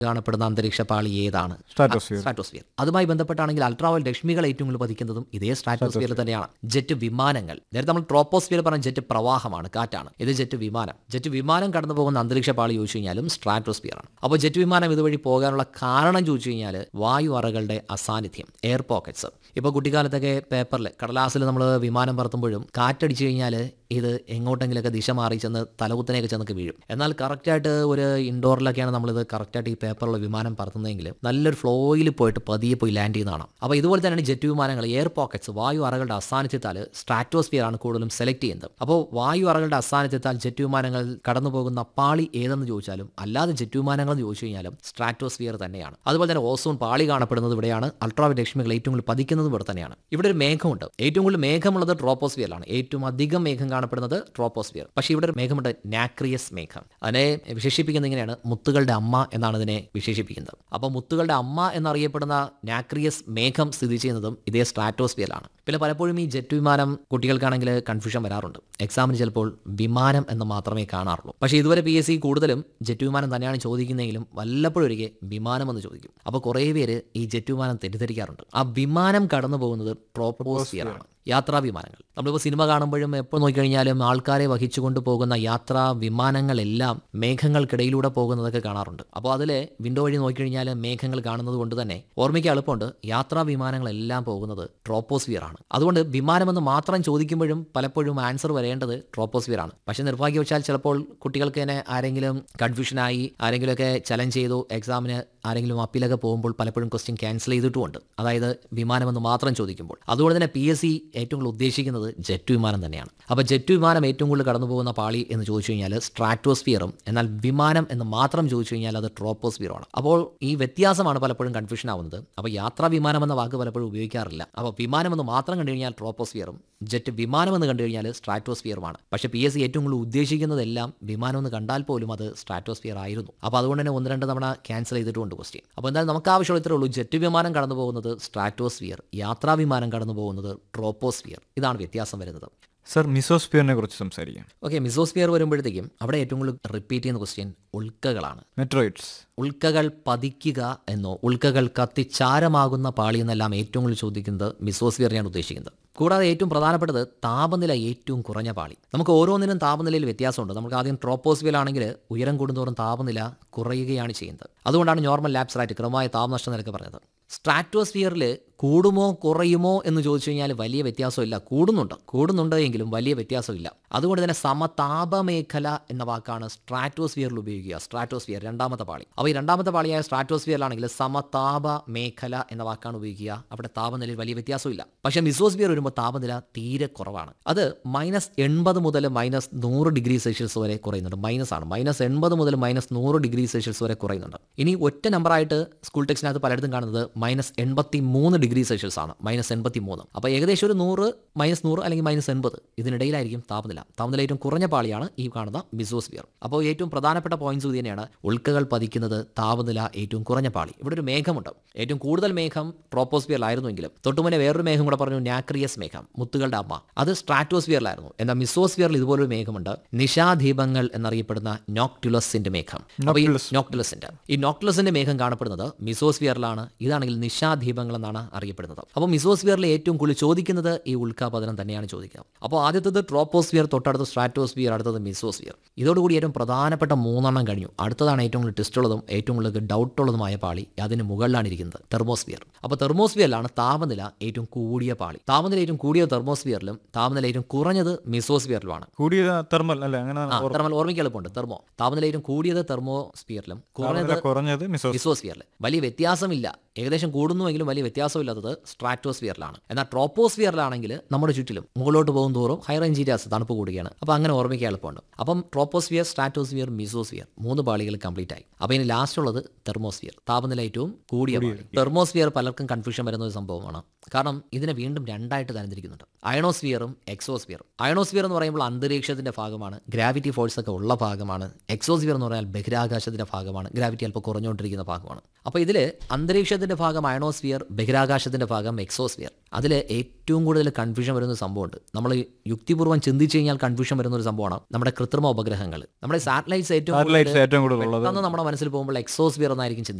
കാണപ്പെടുന്ന അന്തരീക്ഷ പാളി ഏതാണ് സ്ട്രാറ്റോസ്ഫിയർ സ്ട്രാറ്റോസ്ഫിയർ അതുമായി ബന്ധപ്പെട്ടാണെങ്കിൽ അൾട്രാവൽ രശ്മികൾ ഏറ്റവും കൂടുതൽ പതിക്കുന്നതും ഇതേ സ്ട്രാറ്റോസ്ഫിയറിൽ തന്നെയാണ് ജെറ്റ് വിമാനങ്ങൾ നേരത്തെ നമ്മൾ ട്രോപ്പോസ്ഫിയർ പറഞ്ഞ ജെറ്റ് പ്രവാഹമാണ് കാറ്റാണ് ഇത് ജെറ്റ് വിമാനം ജെറ്റ് വിമാനം കടന്നു പോകുന്ന അന്തരീക്ഷ പാളി ചോദിച്ചു കഴിഞ്ഞാലും സ്ട്രാറ്റോസ്ഫിയർ ആണ് അപ്പോൾ ജെറ്റ് വിമാനം ഇതുവഴി പോകാനുള്ള കാരണം ചോദിച്ചു കഴിഞ്ഞാൽ വായു അറകളുടെ അസാന്നിധ്യം എയർ പോക്കറ്റ്സ് ഇപ്പോൾ കുട്ടിക്കാലത്തൊക്കെ പേപ്പറിൽ കടലാസിൽ നമ്മൾ വിമാനം പറത്തുമ്പോഴും കാറ്റടിച്ചു കഴിഞ്ഞാൽ ഇത് എങ്ങോട്ടെങ്കിലൊക്കെ ദിശ മാറി ചെന്ന് തലകുത്തനെയൊക്കെ ചെന്നൊക്കെ വീഴും എന്നാൽ കറക്റ്റായിട്ട് ഒരു ഇൻഡോറിലൊക്കെയാണ് നമ്മളിത് കറക്റ്റായിട്ട് ഈ പേപ്പറിലുള്ള വിമാനം പറത്തുന്നതെങ്കിൽ നല്ലൊരു ഫ്ലോയിൽ പോയിട്ട് പതിയെ പോയി ലാൻഡ് ചെയ്യുന്നതാണ് അപ്പോൾ ഇതുപോലെ തന്നെയാണ് ജെറ്റ് വിമാനങ്ങൾ എയർ പോക്കറ്റ്സ് വായു അറകളുടെ അസാന്നിധ്യത്താൽ സ്ട്രാറ്റോസ്ഫിയർ ആണ് കൂടുതലും സെലക്ട് ചെയ്യുന്നത് അപ്പോൾ വായു അറകളുടെ അസാന്നിധ്യത്താൽ ജെറ്റ് വിമാനങ്ങൾ കടന്നു പോകുന്ന പാളി ഏതെന്ന് ചോദിച്ചാലും അല്ലാതെ ജെറ്റ് വിമാനങ്ങൾ എന്ന് ചോദിച്ചു കഴിഞ്ഞാലും സ്ട്രാറ്റോസ്ഫിയർ തന്നെയാണ് അതുപോലെ തന്നെ ഓസോൺ പാളി കാണപ്പെടുന്നത് ഇവിടെയാണ് അൾട്രാവൈറ്റ് രശ്മികൾ ഏറ്റവും കൂടുതൽ പതിക്കുന്നത് ഇവിടെ തന്നെയാണ് ഇവിടെ ഒരു മേഘമുണ്ട് ഏറ്റവും കൂടുതൽ മേഘമുള്ളത് ട്രോപ്പോസ്ഫിയറിലാണ് ഏറ്റവും അധികം മേഘം കാണപ്പെടുന്നത് ട്രോപ്പോസ്ഫിയർ പക്ഷേ ഇവിടെ ഒരു മേഘമുണ്ട് നാക്രിയസ് മേഘം അതിനെ വിശേഷിപ്പിക്കുന്നത് ഇങ്ങനെയാണ് മുത്തുകളുടെ അമ്മ എന്നാണ് ഇതിനെ വിശേഷിപ്പിക്കുന്നത് അപ്പോൾ മുത്തുകളുടെ അമ്മ എന്നറിയപ്പെടുന്ന നാക്രിയസ് മേഘം സ്ഥിതി ചെയ്യുന്നതും ഇതേ സ്ട്രാറ്റോസ്ഫിയറിലാണ് പിന്നെ പലപ്പോഴും ഈ ജെറ്റ് വിമാനം കുട്ടികൾക്കാണെങ്കിൽ കൺഫ്യൂഷൻ വരാറുണ്ട് എക്സാമിന് ചിലപ്പോൾ വിമാനം എന്ന് മാത്രമേ കാണാറുള്ളൂ പക്ഷേ ഇതുവരെ പി എസ് സി കൂടുതലും ജെറ്റ് വിമാനം തന്നെയാണ് ചോദിക്കുന്നതെങ്കിലും വല്ലപ്പോഴും ഒരിക്കൽ വിമാനം എന്ന് ചോദിക്കും അപ്പോൾ കുറേ പേര് ഈ ജെറ്റ് വിമാനം തെറ്റിദ്ധരിക്കാറുണ്ട് ആ വിമാനം കടന്നു പോകുന്നത് ട്രോപ്പോസ്ഫിയർ ആണ് യാത്രാ വിമാനങ്ങൾ നമ്മളിപ്പോൾ സിനിമ കാണുമ്പോഴും എപ്പോൾ നോക്കിക്കഴിഞ്ഞാലും ആൾക്കാരെ വഹിച്ചുകൊണ്ട് പോകുന്ന യാത്രാ വിമാനങ്ങളെല്ലാം മേഘങ്ങൾക്കിടയിലൂടെ പോകുന്നതൊക്കെ കാണാറുണ്ട് അപ്പോൾ അതിൽ വിൻഡോ വഴി നോക്കിക്കഴിഞ്ഞാൽ മേഘങ്ങൾ കാണുന്നത് കൊണ്ട് തന്നെ ഓർമ്മിക്കാൻ എളുപ്പമുണ്ട് യാത്രാ വിമാനങ്ങളെല്ലാം പോകുന്നത് ട്രോപ്പോസ്ഫിയർ ആണ് അതുകൊണ്ട് വിമാനമെന്ന് മാത്രം ചോദിക്കുമ്പോഴും പലപ്പോഴും ആൻസർ വരേണ്ടത് ട്രോപ്പോസ്ഫിയർ ആണ് പക്ഷേ നിർഭാഗ്യവശാൽ ചിലപ്പോൾ കുട്ടികൾക്ക് തന്നെ ആരെങ്കിലും കൺഫ്യൂഷനായി ആരെങ്കിലുമൊക്കെ ചലഞ്ച് ചെയ്തു എക്സാമിന് ആരെങ്കിലും അപ്പീലൊക്കെ പോകുമ്പോൾ പലപ്പോഴും ക്വസ്റ്റ്യൻ ക്യാൻസൽ ചെയ്തിട്ടുമുണ്ട് അതായത് വിമാനമെന്ന് മാത്രം ചോദിക്കുമ്പോൾ അതുകൊണ്ട് തന്നെ പി എസ് സി ഏറ്റവും കൂടുതൽ ഉദ്ദേശിക്കുന്നത് ജെറ്റ് വിമാനം തന്നെയാണ് അപ്പോൾ ജെറ്റ് വിമാനം ഏറ്റവും കൂടുതൽ കടന്നു പോകുന്ന പാളി എന്ന് ചോദിച്ചു കഴിഞ്ഞാൽ സ്ട്രാറ്റോസ്ഫിയറും എന്നാൽ വിമാനം എന്ന് മാത്രം ചോദിച്ചു കഴിഞ്ഞാൽ അത് ട്രോപ്പോസ്ഫിയറുമാണ് അപ്പോൾ ഈ വ്യത്യാസമാണ് പലപ്പോഴും കൺഫ്യൂഷൻ ആവുന്നത് അപ്പോൾ യാത്രാ വിമാനം എന്ന വാക്ക് പലപ്പോഴും ഉപയോഗിക്കാറില്ല അപ്പോൾ വിമാനം എന്ന് മാത്രം കണ്ടു കഴിഞ്ഞാൽ ട്രോപ്പോസ്ഫിയറും ജെറ്റ് വിമാനം എന്ന് കണ്ടു കഴിഞ്ഞാൽ സ്ട്രാറ്റോസ്ഫിയറുമാണ് പക്ഷേ പി എസ് സി ഏറ്റവും കൂടുതൽ ഉദ്ദേശിക്കുന്നതെല്ലാം വിമാനം എന്ന് കണ്ടാൽ പോലും അത് സ്ട്രാറ്റോസ്ഫിയർ ആയിരുന്നു അപ്പോൾ അതുകൊണ്ട് തന്നെ ഒന്ന് രണ്ട് തവണ ക്യാൻസൽ ചെയ്തിട്ടുണ്ട് ക്വസ്റ്റ്യൻ അപ്പോൾ എന്തായാലും നമുക്ക് ആവശ്യമുള്ള ഇത്രേ ഉള്ളൂ ജെറ്റ് വിമാനം കടന്നു പോകുന്നത് സ്ട്രാറ്റോസ്ഫിയർ യാത്രാ വിമാനം കടന്നു പോകുന്നത് ട്രോപ്പോസ്ഫിയർ ഇതാണ് വ്യത്യാസം വരുന്നത് സർ മിസോസ്ഫിയറിനെ കുറിച്ച് സംസാരിക്കാം ഓക്കെ മിസോസ്ഫിയർ വരുമ്പോഴത്തേക്കും അവിടെ ഏറ്റവും കൂടുതൽ റിപ്പീറ്റ് ചെയ്യുന്ന ക്വസ്റ്റ്യൻ ഉൾക്കകളാണ് മെട്രോയിഡ്സ് ഉൾക്കകൾ പതിക്കുക എന്നോ ഉൾക്കകൾ കത്തിച്ചാരമാകുന്ന പാളി എന്നെല്ലാം ഏറ്റവും കൂടുതൽ ചോദിക്കുന്നത് മിസോസ്ഫിയറിനെയാണ് ഉദ്ദേശിക്കുന്നത് കൂടാതെ ഏറ്റവും പ്രധാനപ്പെട്ടത് താപനില ഏറ്റവും കുറഞ്ഞ പാളി നമുക്ക് ഓരോന്നിനും താപനിലയിൽ വ്യത്യാസമുണ്ട് നമുക്ക് ആദ്യം ട്രോപ്പോസ്ഫിയർ ആണെങ്കിൽ ഉയരം കൂടുന്തോറും താപനില കുറയുകയാണ് ചെയ്യുന്നത് അതുകൊണ്ടാണ് നോർമൽ ലാബ്സ് റൈറ്റ് ക്രമമായ താപനഷ്ട നിരക്ക് പറഞ്ഞത് സ്ട്രാറ്റോസ്ഫിയറിൽ കൂടുമോ കുറയുമോ എന്ന് ചോദിച്ചു കഴിഞ്ഞാൽ വലിയ വ്യത്യാസമില്ല കൂടുന്നുണ്ട് കൂടുന്നുണ്ട് എങ്കിലും വലിയ വ്യത്യാസമില്ല അതുകൊണ്ട് തന്നെ സമതാപ മേഖല എന്ന വാക്കാണ് സ്ട്രാറ്റോസ്ഫിയറിൽ ഉപയോഗിക്കുക സ്ട്രാറ്റോസ്ഫിയർ രണ്ടാമത്തെ പാളി അപ്പോൾ ഈ രണ്ടാമത്തെ പാളിയായ സ്ട്രാറ്റോസ്ഫിയറിലാണെങ്കിൽ സമതാപ മേഖല എന്ന വാക്കാണ് ഉപയോഗിക്കുക അവിടെ താപനിലയിൽ വലിയ വ്യത്യാസമില്ല പക്ഷേ മിസോസ്ഫിയർ വരുമ്പോൾ താപനില തീരെ കുറവാണ് അത് മൈനസ് എൺപത് മുതൽ മൈനസ് നൂറ് ഡിഗ്രി സെൽഷ്യസ് വരെ കുറയുന്നുണ്ട് മൈനസ് ആണ് മൈനസ് എൺപത് മുതൽ മൈനസ് നൂറ് ഡിഗ്രി സെൽഷ്യസ് വരെ കുറയുന്നുണ്ട് ഇനി ഒറ്റ നമ്പറായിട്ട് സ്കൂൾ ടെക്സ്റ്റിനകത്ത് പലയിടത്തും കാണുന്നത് മൈനസ് എൺപത്തി മൂന്ന് ഡിഗ്രി സെൽഷ്യസ് ആണ് മൈനസ് എൺപത്തി മൂന്ന് അപ്പോൾ ഏകദേശം ഒരു നൂറ് മൈനസ് നൂറ് അല്ലെങ്കിൽ മൈനസ് എൺപത് ഇതിനിടയിലായിരിക്കും താപനില താപനില ഏറ്റവും കുറഞ്ഞ പാളിയാണ് ഈ കാണുന്ന മിസോസ്ഫിയർ അപ്പോൾ ഏറ്റവും പ്രധാനപ്പെട്ട പോയിന്റ്സ് ഇത് തന്നെയാണ് ഉൾക്കകൾ പതിക്കുന്നത് താപനില ഏറ്റവും കുറഞ്ഞ പാളി ഇവിടെ ഒരു മേഘമുണ്ട് ഏറ്റവും കൂടുതൽ മേഘം ട്രോപ്പോസ്ഫിയറിലായിരുന്നുവെങ്കിലും തൊട്ടുമുന്നെ വേറൊരു മേഘം കൂടെ പറഞ്ഞു നാക്രിയസ് മേഘം മുത്തുകളുടെ അമ്മ അത് സ്ട്രാറ്റോസ്ഫിയറിലായിരുന്നു എന്നാൽ മിസോസ്ഫിയറിൽ ഇതുപോലൊരു മേഘമുണ്ട് നിശാദീപങ്ങൾ എന്നറിയപ്പെടുന്ന നോക്ടുലസിന്റെ മേഘം അപ്പോൾ ഈ നോക്ടുലസിന്റെ ഈ നോക്ടുലസിന്റെ മേഘം കാണപ്പെടുന്നത് മിസോസ്ഫിയറിലാണ് ഇതാണെങ്കിൽ നിശാദീപങ്ങൾ എന്നാണ് അറിയപ്പെടുന്നത് അപ്പോൾ മിസോസ്ഫിയറിൽ ഏറ്റവും കൂടുതൽ ചോദിക്കുന്നത് ഈ ഉൽക്കാപതനം തന്നെയാണ് ചോദിക്കുക അപ്പോൾ ആദ്യത്തത് ട്രോപ്പോസ്ഫിയർ തൊട്ടടുത്ത് സ്ട്രാറ്റോസ്ഫിയർ അടുത്തത് മിസോസ്ഫിയർ ഇതോടുകൂടി ഏറ്റവും പ്രധാനപ്പെട്ട മൂന്നെണ്ണം കഴിഞ്ഞു അടുത്തതാണ് ഏറ്റവും കൂടുതൽ ടെസ്റ്റ് ഉള്ളതും ഏറ്റവും കൂടുതൽ ഡൗട്ട് ഉള്ളതുമായ പാളി അതിന് മുകളിലാണ് ഇരിക്കുന്നത് തെർമോസ്ഫിയർ അപ്പോൾ തെർമോസ്ഫിയറിലാണ് താപനില ഏറ്റവും കൂടിയ പാളി താപനില ഏറ്റവും കൂടിയ തെർമോസ്ഫിയറിലും താപനില ഏറ്റവും കുറഞ്ഞത് മിസോസ്ഫിയറിലുമാണ് കൂടിയ തെർമൽ അല്ലേ അങ്ങനെ ആ തെർമൽ ഓർമ്മിക്കാൻ എളുപ്പമുണ്ട് തെർമോ താപനില ഏറ്റവും കൂടിയത് തെർമോസ്ഫിയറിലും കുറഞ്ഞത് താപനില കുറഞ്ഞത് മിസോസ് മിസോസ്ഫിയറിൽ വലിയ വ്യത്യാസമില്ല ഏകദേശം കൂടുന്നുവെങ്കിലും വലിയ വ്യത്യാസമില്ലാത്തത് സ്ട്രാറ്റോസ്ഫിയറിലാണ് എന്നാൽ ട്രോപ്പോസ്ഫിയറിലാണെങ്കിൽ നമ്മുടെ ചുറ്റിലും മുകളിലോട്ട് പോകും തോറും ഹൈ റേഞ്ച് ഏരിയാസ് തണുപ്പ് കൂടുകയാണ് അപ്പോൾ അങ്ങനെ ഓർമ്മിക്കാൻ എളുപ്പമുണ്ട് അപ്പം ട്രോപ്പോസ്ഫിയർ സ്ട്രാറ്റോസ്ഫിയർ മിസോസ്ഫിയർ മൂന്ന് പാളികൾ കംപ്ലീറ്റ് ആയി അപ്പോൾ ഇനി ലാസ്റ്റ് ഉള്ളത് തെർമോസ്ഫിയർ താപനില ഏറ്റവും കൂടിയ പാളി തെർമോസ്ഫിയർ പലർക്കും കൺഫ്യൂഷൻ വരുന്ന ഒരു സംഭവമാണ് കാരണം ഇതിനെ വീണ്ടും രണ്ടായിട്ട് തരംതിരിക്കുന്നുണ്ട് അയണോസ്ഫിയറും എക്സോസ്ഫിയറും അയണോസ്ഫിയർ എന്ന് പറയുമ്പോൾ അന്തരീക്ഷത്തിന്റെ ഭാഗമാണ് ഗ്രാവിറ്റി ഫോഴ്സ് ഒക്കെ ഉള്ള ഭാഗമാണ് എക്സോസ്ഫിയർ എന്ന് പറഞ്ഞാൽ ബഹിരാകാശത്തിന്റെ ഭാഗമാണ് ഗ്രാവിറ്റി അല്പം കുറഞ്ഞുകൊണ്ടിരിക്കുന്ന ഭാഗമാണ് അപ്പോൾ ഇതിൽ അന്തരീക്ഷത്തിൽ ഉപരിതലത്തിന്റെ ഭാഗം അയണോസ്ഫിയർ ബഹിരാകാശത്തിന്റെ ഭാഗം എക്സോസ്ഫിയർ അതിൽ ഏറ്റവും കൂടുതൽ കൺഫ്യൂഷൻ വരുന്ന ഒരു സംഭവമുണ്ട് നമ്മൾ യുക്തിപൂർവ്വം ചിന്തിച്ചു കഴിഞ്ഞാൽ കൺഫ്യൂഷൻ വരുന്ന ഒരു സംഭവമാണ് നമ്മുടെ കൃത്രിമ ഉപഗ്രഹങ്ങൾ നമ്മുടെ സാറ്റലൈറ്റ്സ് ഏറ്റവും സാറ്റലൈറ്റ്സ് ഏറ്റവും കൂടുതൽ ഉള്ളത് പെട്ടെന്ന് നമ്മുടെ മനസ്സിൽ പോകുമ്പോൾ എക്സോസ്ഫിയർ എന്നായിരിക്കും ചിന്തിക്കുന്നത്